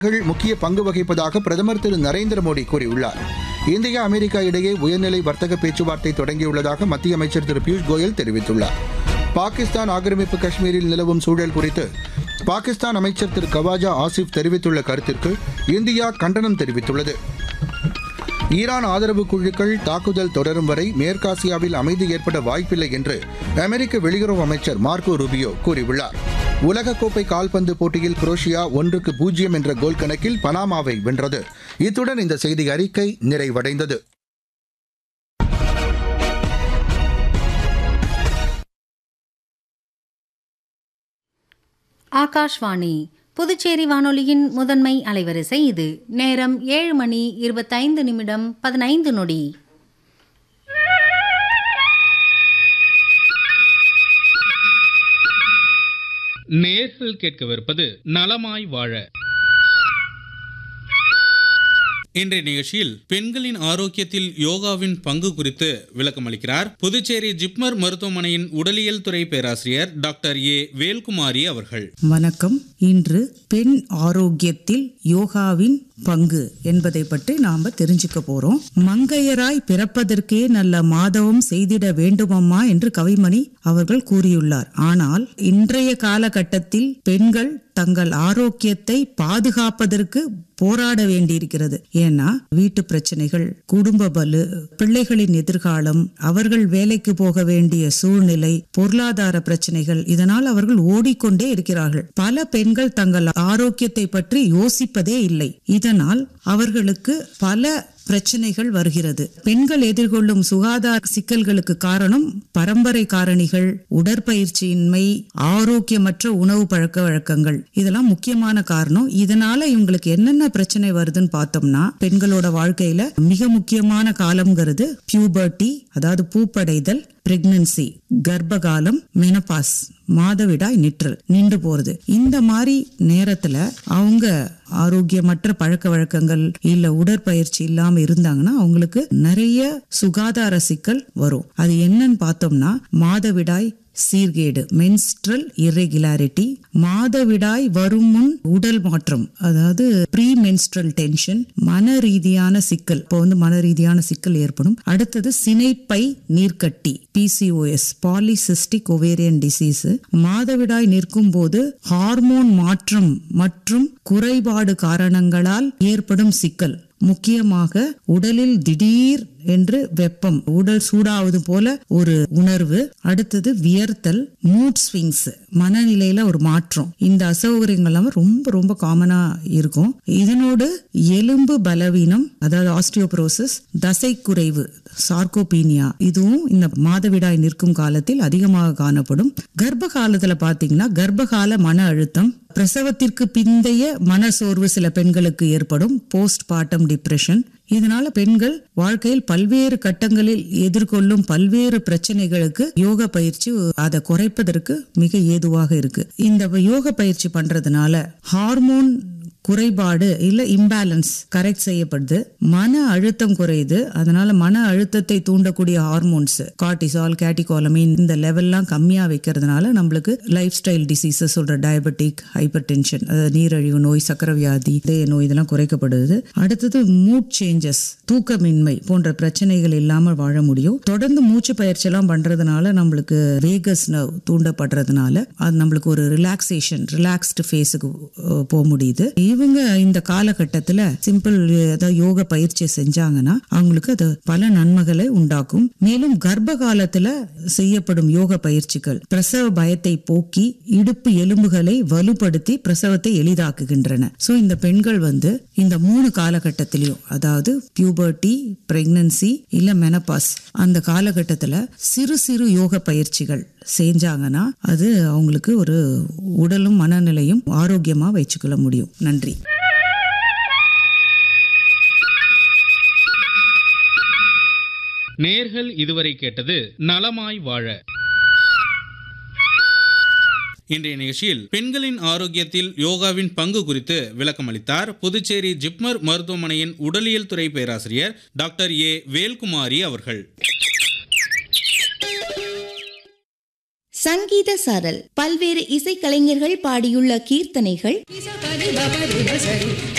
கள் முக்கிய பங்கு வகிப்பதாக பிரதமர் திரு நரேந்திர மோடி கூறியுள்ளார் இந்தியா அமெரிக்கா இடையே உயர்நிலை வர்த்தக பேச்சுவார்த்தை தொடங்கியுள்ளதாக மத்திய அமைச்சர் திரு பியூஷ் கோயல் தெரிவித்துள்ளார் பாகிஸ்தான் ஆக்கிரமிப்பு காஷ்மீரில் நிலவும் சூழல் குறித்து பாகிஸ்தான் அமைச்சர் திரு கவாஜா ஆசிப் தெரிவித்துள்ள கருத்திற்கு இந்தியா கண்டனம் தெரிவித்துள்ளது ஈரான் ஆதரவு குழுக்கள் தாக்குதல் தொடரும் வரை மேற்காசியாவில் அமைதி ஏற்பட வாய்ப்பில்லை என்று அமெரிக்க வெளியுறவு அமைச்சர் மார்க்கோ ரூபியோ கூறியுள்ளார் உலகக்கோப்பை கால்பந்து போட்டியில் குரோஷியா ஒன்றுக்கு பூஜ்ஜியம் என்ற கோல் கணக்கில் பனாமாவை வென்றது இத்துடன் இந்த செய்தி அறிக்கை நிறைவடைந்தது ஆகாஷ்வாணி புதுச்சேரி வானொலியின் முதன்மை அலைவரிசை இது நேரம் ஏழு மணி இருபத்தைந்து நிமிடம் பதினைந்து நொடி நேர்கள் கேட்கவிருப்பது நலமாய் வாழ இன்றைய நிகழ்ச்சியில் பெண்களின் ஆரோக்கியத்தில் யோகாவின் பங்கு குறித்து விளக்கம் அளிக்கிறார் புதுச்சேரி ஜிப்மர் மருத்துவமனையின் உடலியல் துறை பேராசிரியர் டாக்டர் ஏ வேல்குமாரி அவர்கள் வணக்கம் இன்று பெண் ஆரோக்கியத்தில் யோகாவின் பங்கு என்பதை பற்றி நாம தெரிஞ்சுக்க போறோம் மங்கையராய் பிறப்பதற்கே நல்ல மாதவம் செய்திட வேண்டுமம்மா என்று கவிமணி அவர்கள் கூறியுள்ளார் ஆனால் இன்றைய காலகட்டத்தில் பெண்கள் தங்கள் ஆரோக்கியத்தை பாதுகாப்பதற்கு போராட வேண்டியிருக்கிறது ஏன்னா வீட்டு பிரச்சனைகள் குடும்ப பலு பிள்ளைகளின் எதிர்காலம் அவர்கள் வேலைக்கு போக வேண்டிய சூழ்நிலை பொருளாதார பிரச்சனைகள் இதனால் அவர்கள் ஓடிக்கொண்டே இருக்கிறார்கள் பல பெண்கள் தங்கள் ஆரோக்கியத்தை பற்றி யோசிப்பதே இல்லை இதனால் அவர்களுக்கு பல பிரச்சனைகள் வருகிறது பெண்கள் எதிர்கொள்ளும் சுகாதார சிக்கல்களுக்கு காரணம் பரம்பரை காரணிகள் உடற்பயிற்சியின்மை ஆரோக்கியமற்ற உணவு பழக்க வழக்கங்கள் இதெல்லாம் முக்கியமான காரணம் இதனால இவங்களுக்கு என்னென்ன பிரச்சனை வருதுன்னு பார்த்தோம்னா பெண்களோட வாழ்க்கையில மிக முக்கியமான காலம்ங்கிறது பியூபர்ட்டி அதாவது பூப்படைதல் பிரெக்னன்சி கர்ப்பகாலம் மெனபாஸ் மாதவிடாய் நிற்றல் நின்று போறது இந்த மாதிரி நேரத்துல அவங்க ஆரோக்கியமற்ற பழக்க வழக்கங்கள் இல்ல உடற்பயிற்சி இல்லாம இருந்தாங்கன்னா அவங்களுக்கு நிறைய சுகாதார சிக்கல் வரும் அது என்னன்னு பார்த்தோம்னா மாதவிடாய் சீர்கேடு மென்ஸ்ட்ரல் இரெகுலாரிட்டி மாதவிடாய் வரும் முன் உடல் மாற்றம் அதாவது ப்ரீ மென்ஸ்ட்ரல் டென்ஷன் மன ரீதியான சிக்கல் இப்போ வந்து மன ரீதியான சிக்கல் ஏற்படும் அடுத்தது சினைப்பை நீர்க்கட்டி பிசிஓஎஸ் பாலிசிஸ்டிக் ஒவேரியன் டிசீஸ் மாதவிடாய் நிற்கும் போது ஹார்மோன் மாற்றம் மற்றும் குறைபாடு காரணங்களால் ஏற்படும் சிக்கல் முக்கியமாக உடலில் திடீர் என்று வெப்பம் உடல் சூடாவது போல ஒரு உணர்வு அடுத்தது வியர்த்தல் மூட் ஸ்விங்ஸ் மனநிலையில ஒரு மாற்றம் இந்த அசௌகரியங்கள் எல்லாம் ரொம்ப ரொம்ப காமனா இருக்கும் இதனோடு எலும்பு பலவீனம் அதாவது ஆஸ்டியோபரோசிஸ் தசை குறைவு சார்கோபீனியா இதுவும் இந்த மாதவிடாய் நிற்கும் காலத்தில் அதிகமாக காணப்படும் கர்ப்ப காலத்துல பாத்தீங்கன்னா கர்ப்பகால மன அழுத்தம் பிரசவத்திற்கு பிந்தைய மனசோர்வு சில பெண்களுக்கு ஏற்படும் போஸ்ட் பார்ட்டம் டிப்ரெஷன் இதனால பெண்கள் வாழ்க்கையில் பல்வேறு கட்டங்களில் எதிர்கொள்ளும் பல்வேறு பிரச்சனைகளுக்கு யோக பயிற்சி அதை குறைப்பதற்கு மிக ஏதுவாக இருக்கு இந்த யோக பயிற்சி பண்றதுனால ஹார்மோன் குறைபாடு இல்ல இம்பேலன்ஸ் கரெக்ட் செய்யப்படுது மன அழுத்தம் குறையுது அதனால மன அழுத்தத்தை தூண்டக்கூடிய ஹார்மோன்ஸ் கார்டிசால் கேட்டிகோலமின் இந்த லெவல்லாம் கம்மியா வைக்கிறதுனால நம்மளுக்கு லைஃப் ஸ்டைல் டிசீசஸ் சொல்ற டயபெட்டிக் ஹைப்பர் டென்ஷன் நீரழிவு நோய் சக்கர வியாதி இதய நோய் இதெல்லாம் குறைக்கப்படுது அடுத்தது மூட் சேஞ்சஸ் தூக்கமின்மை போன்ற பிரச்சனைகள் இல்லாமல் வாழ முடியும் தொடர்ந்து மூச்சு பயிற்சி எல்லாம் பண்றதுனால நம்மளுக்கு வேகஸ் நர்வ் தூண்டப்படுறதுனால அது நம்மளுக்கு ஒரு ரிலாக்ஸேஷன் ரிலாக்ஸ்டு ஃபேஸுக்கு போக முடியுது இவங்க இந்த காலகட்டத்துல சிம்பிள் ஏதாவது யோக பயிற்சி செஞ்சாங்கன்னா அவங்களுக்கு அது பல நன்மைகளை உண்டாக்கும் மேலும் கர்ப்ப காலத்துல செய்யப்படும் யோக பயிற்சிகள் பிரசவ பயத்தை போக்கி இடுப்பு எலும்புகளை வலுப்படுத்தி பிரசவத்தை எளிதாக்குகின்றன சோ இந்த பெண்கள் வந்து இந்த மூணு காலகட்டத்திலையும் அதாவது பியூபர்ட்டி பிரெக்னன்சி இல்ல மெனபாஸ் அந்த காலகட்டத்துல சிறு சிறு யோக பயிற்சிகள் செஞ்சாங்கன்னா அது அவங்களுக்கு ஒரு உடலும் மனநிலையும் ஆரோக்கியமா வச்சுக்கொள்ள முடியும் நன்றி நேர்கள் இதுவரை கேட்டது நலமாய் வாழ இன்றைய நிகழ்ச்சியில் பெண்களின் ஆரோக்கியத்தில் யோகாவின் பங்கு குறித்து விளக்கம் அளித்தார் புதுச்சேரி ஜிப்மர் மருத்துவமனையின் உடலியல் துறை பேராசிரியர் டாக்டர் ஏ வேல்குமாரி அவர்கள் சங்கீத சாரல் பல்வேறு இசைக்கலைஞர்கள் பாடியுள்ள கீர்த்தனைகள்